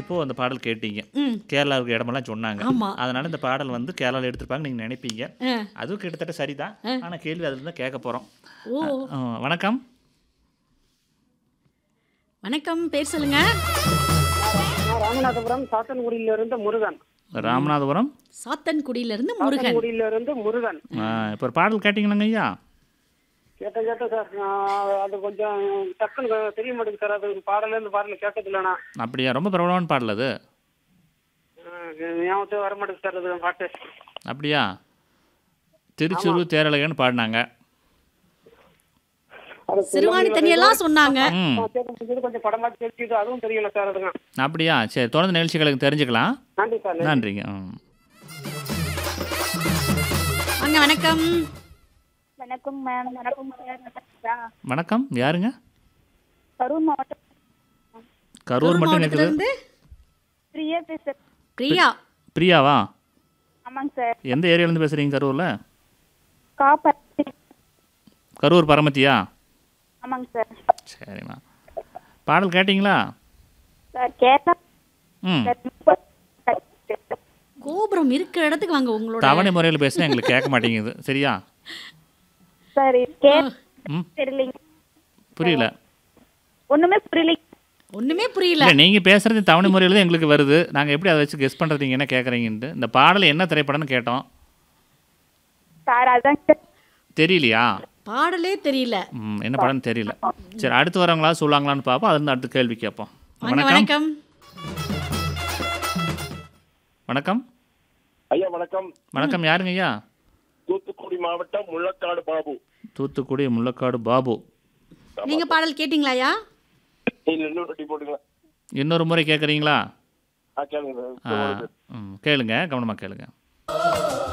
அப்போ அந்த பாடல் கேட்டீங்க ம் கேரளாவுக்கு இடமெல்லாம் சொன்னாங்க ஆமா. அதனால இந்த பாடல் வந்து கேரளாவில் எடுத்திருப்பாங்க நீங்க நினைப்பீங்க ஆ. அதுவும் கிட்டத்தட்ட சரிதான் ஆனா கேள்வி அதுல தான் கேட்க போறோம் ஓ ஆ, வணக்கம் வணக்கம் பேர் சொல்லுங்க நான் ராமநாதபுரம் சாத்தன்குடியில இருந்து முருகன் ராமநாதபுரம் சாத்தன்குடியில இருந்து முருகன் சாத்தன்குடியில இருந்து முருகன் ஆ, இப்போ ஒரு பாடல் கேட்டீங்களாங்க ஐயா கேட்ட கேட்ட சார் நான் அது கொஞ்சம் டக்குன்னு தெரிய மாட்டேங்குது சார் அது பாடல இருந்து பாடல கேட்டது இல்லைண்ணா அப்படியா ரொம்ப பிரபலமான பாடல் அது ஞாபகத்தை வர மாட்டேங்குது சார் அது பாட்டு அப்படியா திருச்சுரு தேரழகன்னு பாடினாங்க அது சிறுவாணி தண்ணியெல்லாம் சொன்னாங்க ம் கேட்க முடிஞ்சது கொஞ்சம் படமா தெரிஞ்சுது அதுவும் தெரியல சார் அதுங்க அப்படியா சரி தொடர்ந்து நிகழ்ச்சிகளுக்கு தெரிஞ்சுக்கலாம் நன்றி சார் நன்றிங்க ம் வாங்க வணக்கம் வணக்கம் மேம் வணக்கம் சார் நல்லா வணக்கம் யாருங்க கரூர் மாவட்டம் கரூர் மட்டும் மாவட்டத்துல இருக்குது இருந்து பிரியா பேசுறேன் பிரியா பிரியாவா ஆமாங்க சார் எந்த ஏரியாலேருந்து பேசுகிறீங்க கரூரில் காப்பர் கரூர் பரமத்தியா ஆமாங்க சார் சரிம்மா பாடல் கேட்டிங்களா சார் கேட்டா ம் கோபுரம் இருக்கிற இடத்துக்கு வாங்க உங்களோட தவணை முறையில் பேசினா எங்களுக்கு கேட்க மாட்டேங்குது சரியா சார் கே ம் தெரியலைங்க புரியல ஒண்ணுமே புரியலைங்க ஒண்ணுமே புரியல இல்லை நீங்கள் பேசுகிறது தவணை முறையில் தான் எங்களுக்கு வருது நாங்கள் எப்படி அதை வச்சு கெஸ் பண்ணுறது நீங்கள் என்ன கேட்குறீங்கன்ட்டு இந்த பாடல் என்ன திரைப்படம்னு கேட்டோம் சார் அதான் சார் தெரியலையா பாடலே தெரியல ம் என்ன படம்னு தெரியல சரி அடுத்து வரவங்களா சொல்லுவாங்களான்னு பார்ப்போம் அதுலேருந்து அடுத்த கேள்வி கேட்போம் வாங்க வணக்கம் வணக்கம் வணக்கம் ஐயா வணக்கம் வணக்கம் யாருங்க ஐயா தூத்துக்குடி மாவட்டம் முள்ளக்காடு பாபு தூத்துக்குடி முள்ளக்காடு பாபு நீங்க பாடல் கேட்டிங்களாயா இல்ல இன்னொரு டீ போட்டுங்களா இன்னொரு முறை கேட்குறீங்களா ஆ கேளுங்க ஆ ம் கேளுங்க கவனமாக கேளுங்க